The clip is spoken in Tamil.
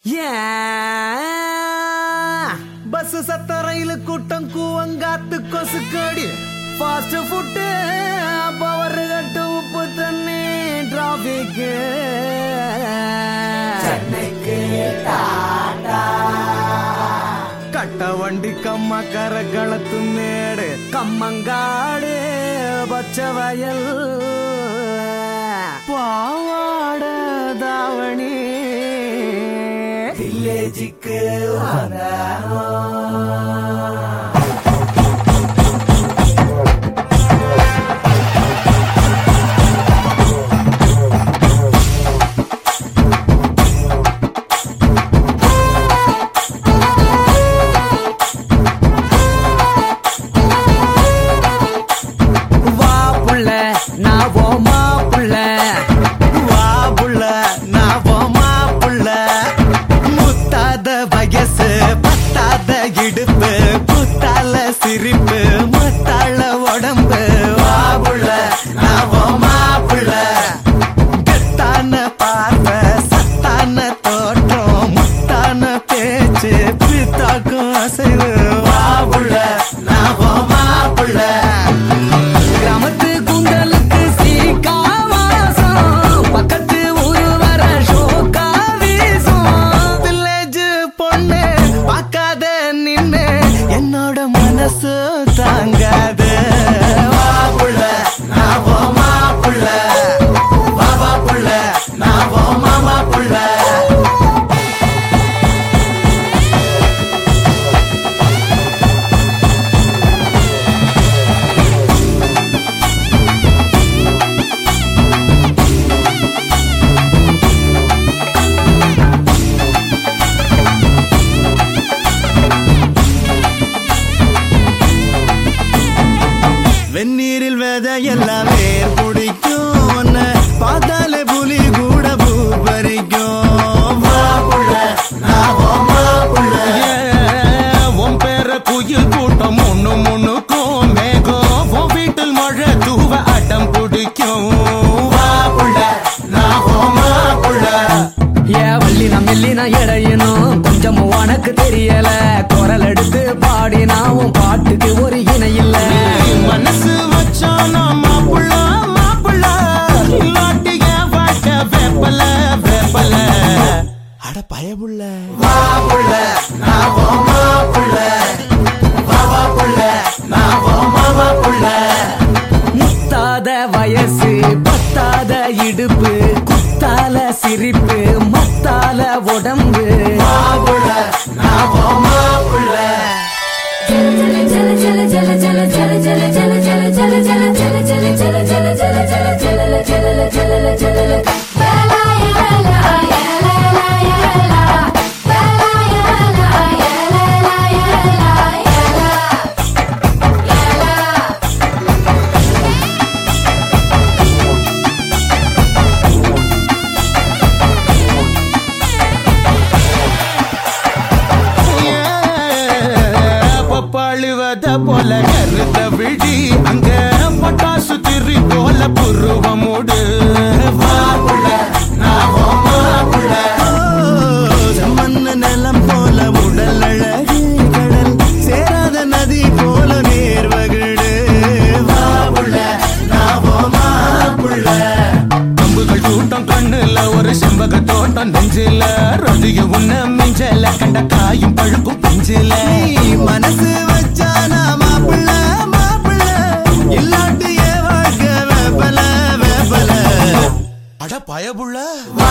பஸ் சத்த ரயில் கூட்டம் கூவங்காத்து கொசுக்கடி ஃபாஸ்ட் ஃபுட்டு பவர் கட்டு உப்பு தண்ணி டிராபிக் கட்ட வண்டி கம்ம கரகளத்து மேடு கம்மங்காடு பச்சை வயல் பாவாட தாவணி வில்லேஜுக்கு வா புள்ள நான் ஓ மாப்புள்ள வா புள்ள நான் ஓ மாப்புள்ள முத்தாத வயசு பத்தாத இடுப்பு புத்தால சிரிப்பு முத்தாள உடம்பு வா புள்ள நான் ஓ மாப்புள்ள கெத்தான பார்வை சத்தான தோற்றம் முத்தான பேச்சு பித்தாக்கும் அசைவு வா புள்ள நான் ஓ மாப்புள்ள கிராமத்து குந்தலுக்கு சீக்கா வாசம் பக்கத்து ஊரு வர ஷோக்கா வீசும் வில்லேஜ் பொண்ணு பார்க்காத நின்னு என்னோட மனசு தாங்காது வா புள்ள நான் ஓ மாப்புள்ள வா வா புள்ள நான் ஓ மாமா புள்ள வெந்நீரில் வித எல்லாம் வேர் பிடிக்கும் உன்னை பார்த்தாலே புலி கூட பூ பறிக்கும் வா புள்ள, நான் உன் மாப்புள்ள. உன் பேர குயில் கூட்டம் முன்னு முன்னுக்கும் மேகம் உன் வீட்டில் மழை தூவ அடம் பிடிக்கும் வா புள்ள, நான் உன் மாப்புள்ள. ஏ வள்ளி நான் மெல்லி நான் இடையணும் கொஞ்சம் உனக்கு தெரியல குரல் எடுத்து பாடி நான் உன் பாட்டுக்கு ஒரு இணை இல்ல மனசு வச்சானா மாப்புள்ள மாப்புள்ள இல்லாட்டிய வாழ்க்கை வேப்பல வேப்பல அட பயமுள்ள வா புள்ள, நான் உன் மாப்புள்ள. வா வா புள்ள, நான் உன் மாமா புள்ள. முத்தாத வயசு பத்தாத இடுப்பு குத்தால சிரிப்பு மத்தால உடம்பு வா புள்ள, நான் உன் மாப்புள்ள. பப்பாளுவத போல கருத விழி அங்க பட்டாசு திரி போல புருவமோடு வா புள்ள, நான் உன் மாப்புள்ள. செம்மண்ண நிலம் போல உடல் அழகு கடல் சேராத நதி போல நேர்வகடு வா புள்ள, நான் உன் மாப்புள்ள. கம்புகள் கூட்டம் கண்ணுல ஒரு செம்பக தோட்டம் நெஞ்சில ரதிய உன்ன மிஞ்சல கண்ட காயும் பழுக்கும் பிஞ்சில நீ மனசு வச்சா நான் மாப்பிள்ள மாப்பிள்ள இல்லாட்டி என் வாழ்க்கை வேப்பல வேப்பல அட பயபுள்ள வா